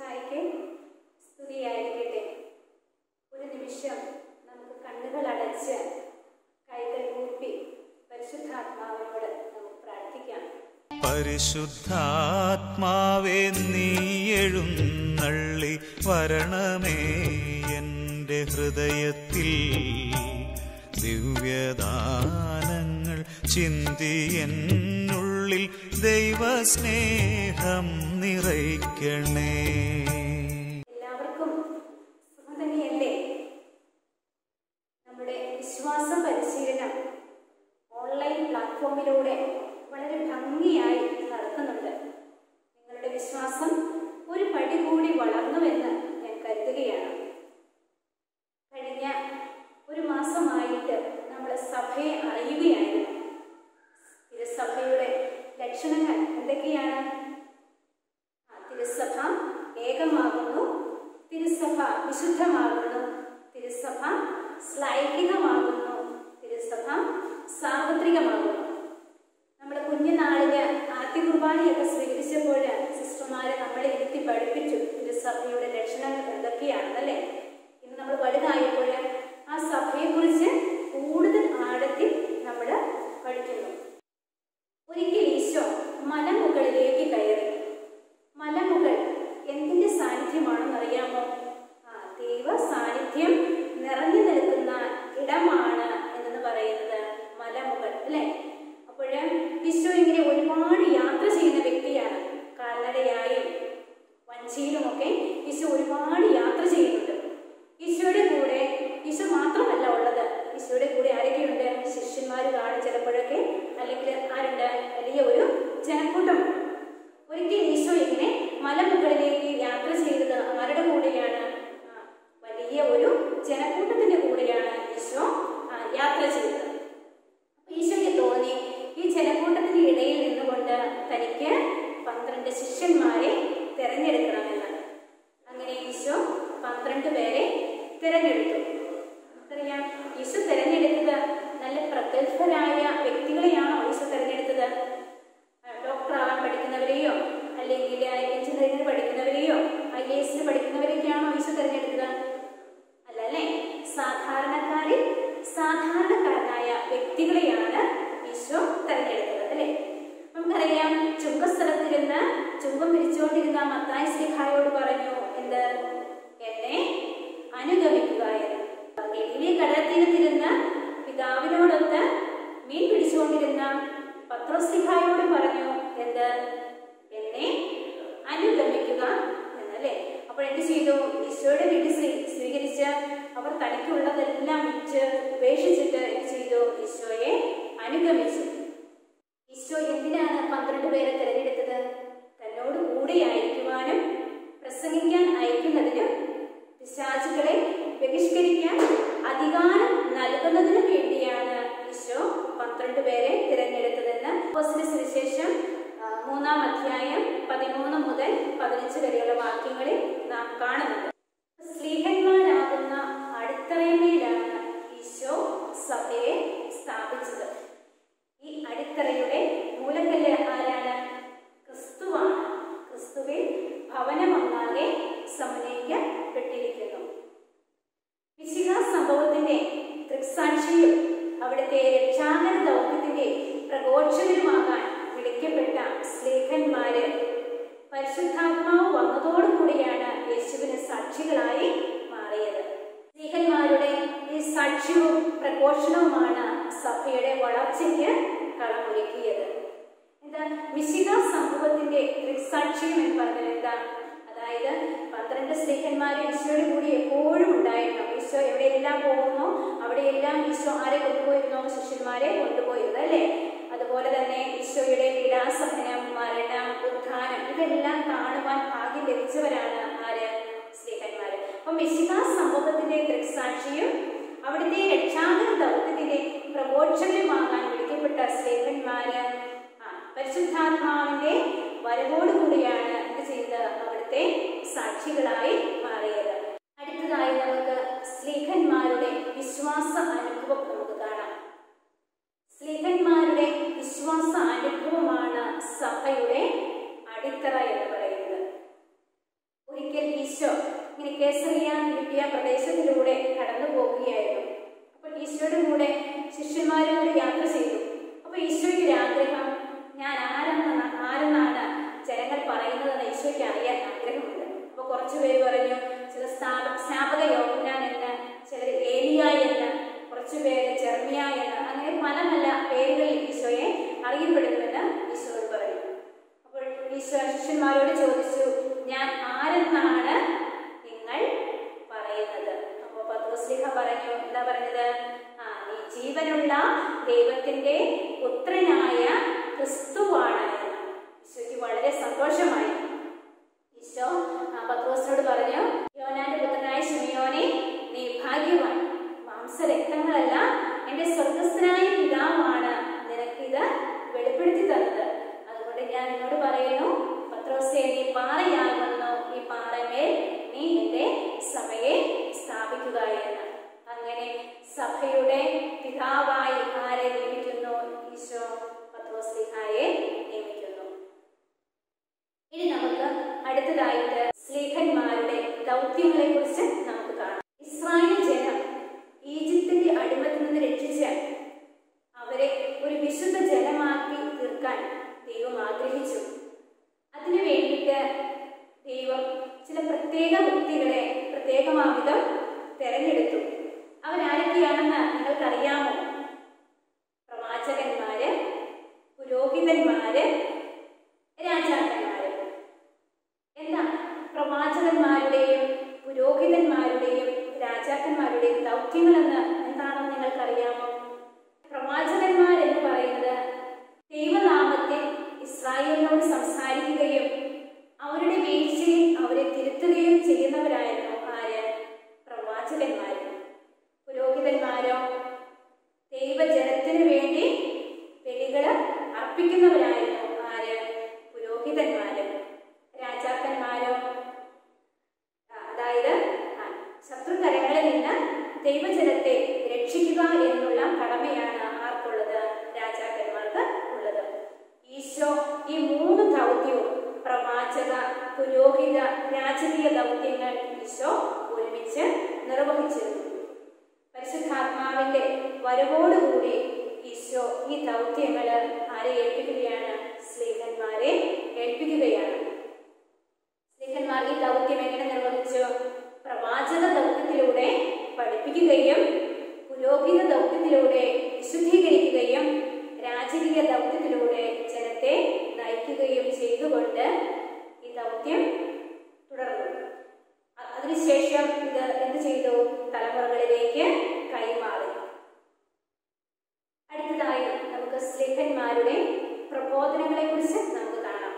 ഈശോമിശിഹായിക്ക് സ്തുതിയായിരിക്കട്ടെ ഒരു നിമിഷം നമുക്ക് കണ്ണുകൾ അടച്ച് കൈകൾ കൂപ്പി പരിശുദ്ധാത്മാവിനോട് നമുക്ക് പ്രാർത്ഥിക്കാം പരിശുദ്ധാത്മാവേ നീ എഴുന്നള്ളി വരണമേ എൻ്റെ ഹൃദയത്തിൽ ദിവ്യദാനങ്ങൾ ചിന്തി എന്നുള്ളിൽ ദൈവസ്നേഹം നിറയ്ക്കണേ എല്ലാവർക്കും സുഖം തന്നെയല്ലേ നമ്മുടെ വിശ്വാസ പരിശീലനം ഓൺലൈൻ പ്ലാറ്റ്ഫോമിലൂടെ വളരെ ഭംഗിയായി നടക്കുന്നുണ്ട് നിങ്ങളുടെ വിശ്വാസം ഒരു പടി കൂടി വളർന്നുവെന്ന് ഞാൻ കരുതുകയാണ് കഴിഞ്ഞ ഒരു മാസമായിട്ട് നമ്മൾ സഭയെ അറിയുകയായിരുന്നു തിരുസഭയുടെ ലക്ഷണങ്ങൾ എന്തൊക്കെയാണ് ആ, തിരുസഭ ഏകമാകുന്നു തിരുസഭ വിശുദ്ധമാകുന്നു തിരുസഭ ശ്ലൈഹികമാകുന്നു തിരുസഭ സാർവത്രികമാകുന്നു നമ്മൾ കുഞ്ഞുനാളില് ആദ്യ കുർബാനയൊക്കെ സ്വീകരിച്ചപ്പോൾ സിസ്റ്റർമാരെ നമ്മളെ ഇരുത്തി പഠിപ്പിച്ചു തിരുസഭയുടെ ലക്ഷണങ്ങൾ എന്തൊക്കെയാണെന്നല്ലേ ഇന്ന് നമ്മൾ വലുതായപ്പോൾ ആ സഭയെക്കുറിച്ച് കൂടുതൽ ആഴത്തിൽ നമ്മൾ പഠിക്കുന്നു ഒരിക്കൽ ഈശോ മലമുകളിലേക്ക് കയറി മലമുകൾ എന്തിന്റെ സാന്നിധ്യമാണെന്ന് അറിയാമോ ആ ദൈവ സാന്നിധ്യം നിറഞ്ഞു നിൽക്കുന്ന ഇടമാണ് എന്ന് പറയുന്നത് മലമുകൾ അല്ലെ അപ്പോൾ ഈശോ ഇങ്ങനെ ഒരുപാട് യാത്ര ചെയ്യുന്ന വ്യക്തിയാണ് കാൽനടയായും വഞ്ചിയിലുമൊക്കെ ഈശോ ഒരുപാട് യാത്ര ചെയ്യുന്നുണ്ട് ഈശോയുടെ കൂടെ ഈശോ മാത്രമല്ല ഉള്ളത് ഈശോയുടെ കൂടെ ആരൊക്കെയുണ്ട് ശിഷ്യന്മാർ കാണും ചിലപ്പോഴൊക്കെ അല്ലെങ്കിൽ ആരുണ്ട് വലിയ ഒരു ജനക്കൂട്ടമുണ്ട് ഒരിക്കൽ ഈശോ ഇങ്ങനെ മലമുകളിലേക്ക് യാത്ര ചെയ്തത് ആരുടെ കൂടെയാണ് ആ, വലിയ ഒരു ജനക്കൂട്ടത്തിന്റെ കൂടെയാണ് ഈശോ ആ, യാത്ര ചെയ്തത് അപ്പൊ ഈശോയ്ക്ക് തോന്നി ഈ ജനക്കൂട്ടത്തിന്റെ ഇടയിൽ നിന്നുകൊണ്ട് തനിക്ക് പന്ത്രണ്ട് ശിഷ്യന്മാരെ തിരഞ്ഞെടുക്കണമെന്ന് അങ്ങനെ ഈശോ പന്ത്രണ്ട് പേരെ തിരഞ്ഞെടുത്തു നമുക്കറിയാം ഈശോ തിരഞ്ഞെടുത്തത് നല്ല പ്രഗത്ഭരായ വ്യക്തികളെയാണോ ഈശോ തിരഞ്ഞെടുത്തത് ആ, ഡോക്ടർ ആവാൻ പഠിക്കുന്നവരെയോ അല്ലെങ്കിൽ എഞ്ചിനീയറിംഗിന് പഠിക്കുന്നവരെയോ ഐ എ എസിന് പഠിക്കുന്നവരെയൊക്കെയാണോ ഈശോ തിരഞ്ഞെടുത്തത് അല്ല അല്ലേ സാധാരണക്കാരിൽ സാധാരണക്കാരനായ വ്യക്തികളെയാണ് ഈശോ തെരഞ്ഞെടുത്തത് അല്ലേ നമുക്കറിയാം ചുങ്കസ്ഥലത്തിരുന്ന് ചുങ്കം പിരിച്ചുകൊണ്ടിരുന്ന മത്തായി സ്ലിഹായോട് പറഞ്ഞു എന്ത് എന്നെ അനുഗമിക്കുക എന്ന് ഗലീലി കടൽത്തീരത്തിരുന്ന് പിതാവിനോടൊത്ത് മീൻ പിടിച്ചുകൊണ്ടിരുന്ന പത്രോസ്ലിഹായോട് പറഞ്ഞു എന്ത് എന്നെ അനുഗമിക്കുക എന്നല്ലേ അപ്പോൾ എന്ത് ചെയ്തു ഈശോയുടെ വീട് സ്വീ- സ്വീകരിച്ച് അവർ തനിക്കുള്ളതെല്ലാം വിറ്റ് ഉപേക്ഷിച്ചിട്ട് എന്ത് ചെയ്തു ഈശോയെ അനുഗമിച്ചു ഈശോ എന്തിനാണ് പന്ത്രണ്ട് പേരെ തിരഞ്ഞെടുത്തത് തന്നോട് കൂടെയായിരിക്കുവാനും പ്രസംഗിക്കാൻ അയക്കുന്നതിനും പിശാചുകളെ ബഹിഷ്കരിക്കാൻ അധികാരം നൽകുന്നതിനും വേണ്ടിയാണ് ഈശോ പന്ത്രണ്ട് പേരെ തിരഞ്ഞെടുത്തതെന്ന് അപ്പോസ്തല സുവിശേഷം ആ, മൂന്നാം അധ്യായം പതിമൂന്ന് മുതൽ പതിനഞ്ച് വരെയുള്ള വാക്യങ്ങളിൽ നാം കാണുന്നുണ്ട് സ്ലീഹന്മാരാകുന്ന അടിത്തറയിലാണ് ഈശോ സഭയെ സ്ഥാപിച്ചത് ഈ അടിത്തറയുടെ മൂലക്കല്ല് ആരാണ് ക്രിസ്തുവാണ് ക്രിസ്തുവിൽ ഭവനമൊന്നാകെ സമന്വയിക്കപ്പെട്ടിരിക്കുന്നു വിശിക സംഭവത്തിന്റെ ദൃക്സാക്ഷിയും അവിടുത്തെ രക്ഷാകര ദൗത്യത്തിന്റെ പ്രഘോഷകരുമാകാൻ വിളിക്കപ്പെട്ട സ്ലേഖന്മാര് പരിശുദ്ധാത്മാവ് വന്നതോടുകൂടിയാണ് യേശുവിന് സാക്ഷികളായി മാറിയത് സ്ത്രീഹന്മാരുടെ ഈ സാക്ഷ്യവും പ്രഘോഷണവുമാണ് സഭയുടെ വളർച്ചയ്ക്ക് കളമൊരുക്കിയത് എന്താ മിശിക സംഭവത്തിന്റെ ദൃക്സാക്ഷ്യം എന്ന് പറഞ്ഞാൽ എന്താ അതായത് പന്ത്രണ്ട് സ്ത്രീഹന്മാർ ഈശോയുടെ കൂടി എപ്പോഴും ഉണ്ടായിരുന്നു ഈശോ എവിടെയെല്ലാം പോകുന്നു അവിടെയെല്ലാം ഈശോ ആരെ കൊണ്ടുപോയിരുന്നു ശിഷ്യന്മാരെ കൊണ്ടുപോയിരുന്നു അല്ലേ അതുപോലെ തന്നെ ഈശോയുടെ പീഡാസഹനം മരണം ഉത്ഥാനം ഇതെല്ലാം കാണുവാൻ ഭാഗ്യം ലഭിച്ചവരാണ് ആര് സ്ത്രീഹന്മാര് അപ്പൊ മിശിക സംഭവത്തിന്റെ ദൃക്സാക്ഷിയും അവിടുത്തെ രക്ഷാകര ദൗത്യത്തിന്റെ പ്രബോധനമാകാൻ വിളിക്കപ്പെട്ട സ്ത്രീഹന്മാര് ആ പരിശുദ്ധാത്മാവിന്റെ വരവോടുകൂടിയാണ് എന്ത് ചെയ്തത് അവിടുത്തെ സാക്ഷികളായി മാറിയത് അടുത്തതായി നമുക്ക് സ്ത്രീഹന്മാരുടെ വിശ്വാസ അനുഭവം നമുക്ക് കാണാം സ്ത്രീഹന്മാരുടെ വിശ്വാസ അനുഭവമാണ് സഭയുടെ അടിത്തറ എന്ന് പറയുന്നത് ഒരിക്കൽ ഇങ്ങനെ കേസറിയ കിട്ടിയ പ്രദേശത്തിലൂടെ കടന്നു പോകുകയായിരുന്നു അപ്പോൾ ഈശോയുടെ കൂടെ ശിഷ്യന്മാരോട് യാത്ര ചെയ്തു അപ്പോൾ ഈശോയ്ക്ക് ഒരു ആഗ്രഹം ഞാൻ ആരെന്നാണ് ആരെന്നാണ് ജനങ്ങൾ പറയുന്നതെന്ന് ഈശോയ്ക്ക് അറിയാൻ ആഗ്രഹമുണ്ട് അപ്പോൾ കുറച്ചു പേര് പറഞ്ഞു ചില സ്ഥാപ സ്നാപക യോഗ്യാൻ എന്ന് ചിലർ ഏലിയ എന്ന് കുറച്ചു പേര് ജെർമിയ എന്ന് അങ്ങനെ പല പല പേരുകളിൽ ഈശോയെ അറിയപ്പെടുന്നുവെന്ന് ഈശോയോട് പറഞ്ഞു അപ്പോൾ ഈശോ ശിഷ്യന്മാരോട് ചോദിച്ചു ഞാൻ ആരെന്നാണ് നിങ്ങൾ പറയുന്നത് അപ്പോൾ പത്രോസ്ലിഹ പറഞ്ഞു എന്താ പറഞ്ഞത് ആ നീ ജീവനുള്ള ദൈവത്തിന്റെ പുത്രനായ ക്രിസ്തുവാണ് എന്ന് ഈശോയ്ക്ക് വളരെ സന്തോഷമായി ഈശോ ആ പത്രോസിനോട് പറഞ്ഞു യോനാന്റെ പുത്രനായ ശിമിയോനെ നീ ഭാഗ്യവാൻ മാംസരക്തങ്ങളല്ല എന്റെ സ്വർഗസ്ഥനായ പിതാവാണ് നിനക്കിത് വെളിപ്പെടുത്തി തന്നത് അതുകൊണ്ട് ഞാൻ എന്നോട് പറയുന്നു പത്രോസെ നീ പാറയാകുന്നു ഈ പാറമേൽ നീ എന്റെ സഭയെ സ്ഥാപിക്കുക എന്ന് അങ്ങനെ സഭയുടെ പിതാവായി ആരെ നിയമിക്കുന്നു ഈശോ പത്രോസ്ലിഹായെ നിയമിക്കുന്നു ഇനി നമുക്ക് അടുത്തതായിട്ട് സ്ലീഹന്മാരുടെ ദൗത്യങ്ങളെ കുറിച്ച് നമുക്ക് കാണാം ഇസ്രായേൽ ജനം ഈജിപ്തിന്റെ അടിമത്തിൽ നിന്ന് രക്ഷിച്ച് അവരെ ഒരു വിശുദ്ധ ജനമാക്കി തീർക്കാൻ ദൈവം ആഗ്രഹിച്ചു അതിനു വേണ്ടിയിട്ട് ദൈവം ചില പ്രത്യേക വ്യക്തികളെ പ്രത്യേകമാവിധം തെരഞ്ഞെടുത്തു അവരാരൊക്കെയാണെന്ന് നിങ്ങൾക്കറിയാമോ പ്രവാചകന്മാര് പുരോഹിതന്മാര് രാജാക്കന്മാര് എന്താ പ്രവാചകന്മാരുടെയും പുരോഹിതന്മാരുടെയും രാജാക്കന്മാരുടെയും ദൗത്യങ്ങളെന്ന് എന്താണെന്ന് നിങ്ങൾക്കറിയാമോ പ്രവാചകന്മാർ എന്ന് പറയുന്നത് ദൈവനാമത്തിൽ ഇസ്രായേലിനോട് സംസാരിക്കുകയും അവരുടെ വീഴ്ചയിൽ അവരെ തിരുത്തുകയും ചെയ്യുന്നവരായിരുന്നു ആര് പ്രവാചകന്മാർ പുരോഹിതന്മാരോ ദൈവജനത്തിനു വേണ്ടി ബലികള് അർപ്പിക്കുന്നവരായിരുന്നു ആര് പുരോഹിതന്മാര് രാജാക്കന്മാരോ ആ, അതായത് ആ, ശത്രുകരങ്ങളിൽ നിന്ന് ദൈവജനത്തെ രക്ഷിക്കുക എന്നുള്ള കടമയാണ് ആർക്കുള്ളത് രാജാക്കന്മാർക്ക് ഉള്ളത് ഈശോ ഈ മൂന്ന് ദൗത്യവും പ്രവാചക പുരോഹിത രാജകീയ ദൗത്യങ്ങൾ ഈശോ ഒരുമിച്ച് നിർവഹിച്ചിരുന്നു പരിശുദ്ധാത്മാവിന്റെ വരവോടുകൂടി ഈശോ ഈ ദൗത്യങ്ങൾ ആരെ ഏൽപ്പിക്കുകയാണ് സ്ത്രീഹന്മാരെ ഏൽപ്പിക്കുകയാണ് സ്ത്രീഹന്മാർ ഈ ദൗത്യം എങ്ങനെ നിർവഹിച്ചു പ്രവാചക ദൗത്യത്തിലൂടെ പഠിപ്പിക്കുകയും പുരോഹിത ദൗത്യത്തിലൂടെ വിശുദ്ധീകരിക്കുകയും രാജകീയ ദൗത്യത്തിലൂടെ ജനത്തെ നയിക്കുകയും ചെയ്തുകൊണ്ട് ഈ ദൗത്യം തുടർന്നു അ- അതിനുശേഷം ഇത് എന്ത് ചെയ്തു തലമുറകളിലേക്ക് കൈമാറി അടുത്തതായി നമുക്ക് സ്ലേഖന്മാരുടെ പ്രബോധനങ്ങളെ കുറിച്ച് നമുക്ക് കാണാം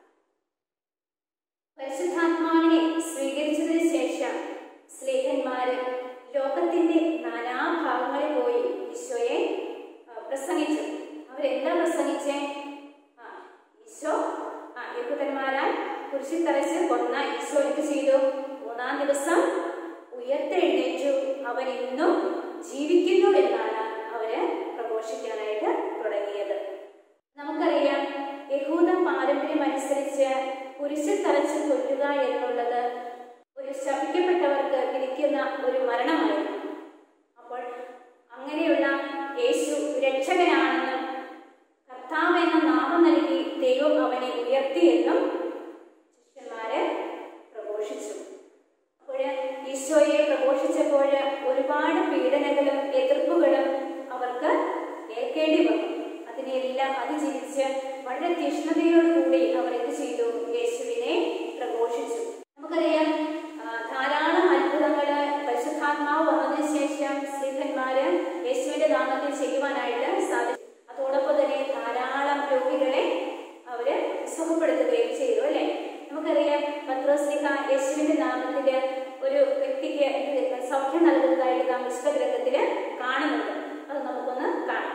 പരിശുദ്ധാത്മാവിനെ സ്വീകരിച്ചതിന് ശേഷം സ്ലേഖന്മാര് ലോകത്തിന്റെ നാനാഭാഗങ്ങളിൽ പോയി ഈശോയെ ആ, പ്രസംഗിച്ചു അവരെന്താ പ്രസംഗിച്ചേ ആ ഈശോ ആ യഹൂദന്മാരാൽ കുരിശിൽ തറച്ച് കൊന്ന ഈശോ എന്ത് ചെയ്തു മൂന്നാം ദിവസം ഉയർത്തെഴുന്നേറ്റു അവൻ ഇന്നും ജീവിക്കുന്നു എന്നാണ് അവര് പ്രഘോഷിക്കാനായിട്ട് തുടങ്ങിയത് നമുക്കറിയാം യഹൂദ പാരമ്പര്യം അനുസരിച്ച് കുരിശിൽ തറച്ച് കൊല്ലുക എന്നുള്ളത് ഒരു ശപിക്കപ്പെട്ടവർക്ക് വിധിക്കുന്ന ഒരു മരണമായിരുന്നു അപ്പോൾ അങ്ങനെയുള്ള യേശു രക്ഷകനാണെന്നും കർത്താവ് എന്ന നാമം നൽകി ദൈവം അവനെ ഉയർത്തിയെന്നും ശിഷ്യന്മാര് പ്രഘോഷിച്ചു അപ്പോൾ ഈശോയെ പ്രഘോഷിച്ചപ്പോൾ ഒരുപാട് പീഡനങ്ങളും എതിർപ്പുകളും അവർക്ക് ഏൽക്കേണ്ടി വന്നു അതിനെല്ലാം അതിജീവിച്ച് വളരെ തീഷ്ണതയോടുകൂടി അവർ എന്ത് ചെയ്തു യേശുവിനെ പ്രഘോഷിച്ചു നമുക്കറിയാം ആ, ധാരാളം അത്ഭുതങ്ങള് പരിശുദ്ധാത്മാവ് വന്നതിന് ശേഷം സ്ത്രീധന്മാര് യേശുവിന്റെ നാമത്തിൽ ചെയ്യുവാനായിട്ട് സാധിച്ചു അതോടൊപ്പം തന്നെ ധാരാളം രോഗികളെ അവര് സുഖപ്പെടുത്തുകയും ചെയ്തു അല്ലെ നമുക്കറിയാം പത്രോസ്ലിഹ യേശുവിന്റെ നാമത്തില് ഒരു വ്യക്തിക്ക് ഇത് സൗഖ്യം നൽകുന്നതായിട്ട് നാം വിശുദ്ധ ഗ്രന്ഥത്തില് കാണുന്നുണ്ട് അത് നമുക്കൊന്ന് കാണാം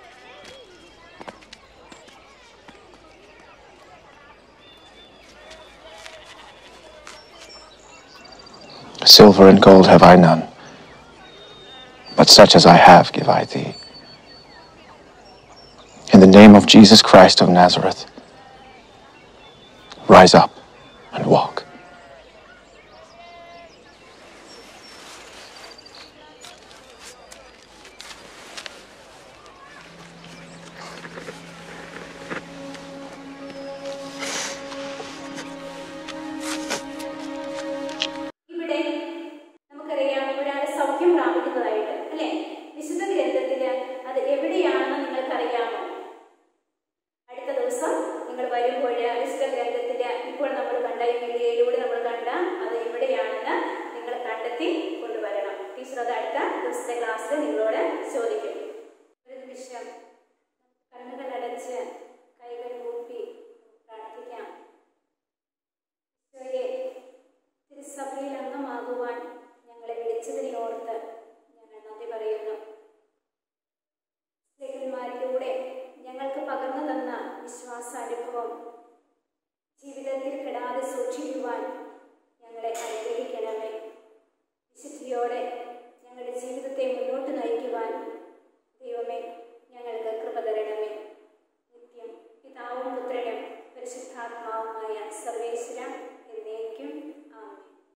Silver and gold have I none, but such as I have give I thee. In the name of Jesus Christ of Nazareth, rise up and walk. തിരുസഭയിൽ അംഗമാകുവാൻ ഞങ്ങളെ വിളിച്ചതിനെ ഓർത്ത് ഞങ്ങൾ നന്ദി പറയുന്നു സ്ത്രീകന്മാരിലൂടെ ഞങ്ങൾക്ക് പകർന്നു തന്ന വിശ്വാസാനുഭവം ജീവിതത്തിൽ കെടാതെ സൂക്ഷിക്കുവാൻ ഞങ്ങളെ അനുഗ്രഹിക്കണമേ വിശുദ്ധിയോടെ ഞങ്ങളുടെ ജീവിതത്തെ മുന്നോട്ട് നയിക്കുവാൻ ദൈവമേ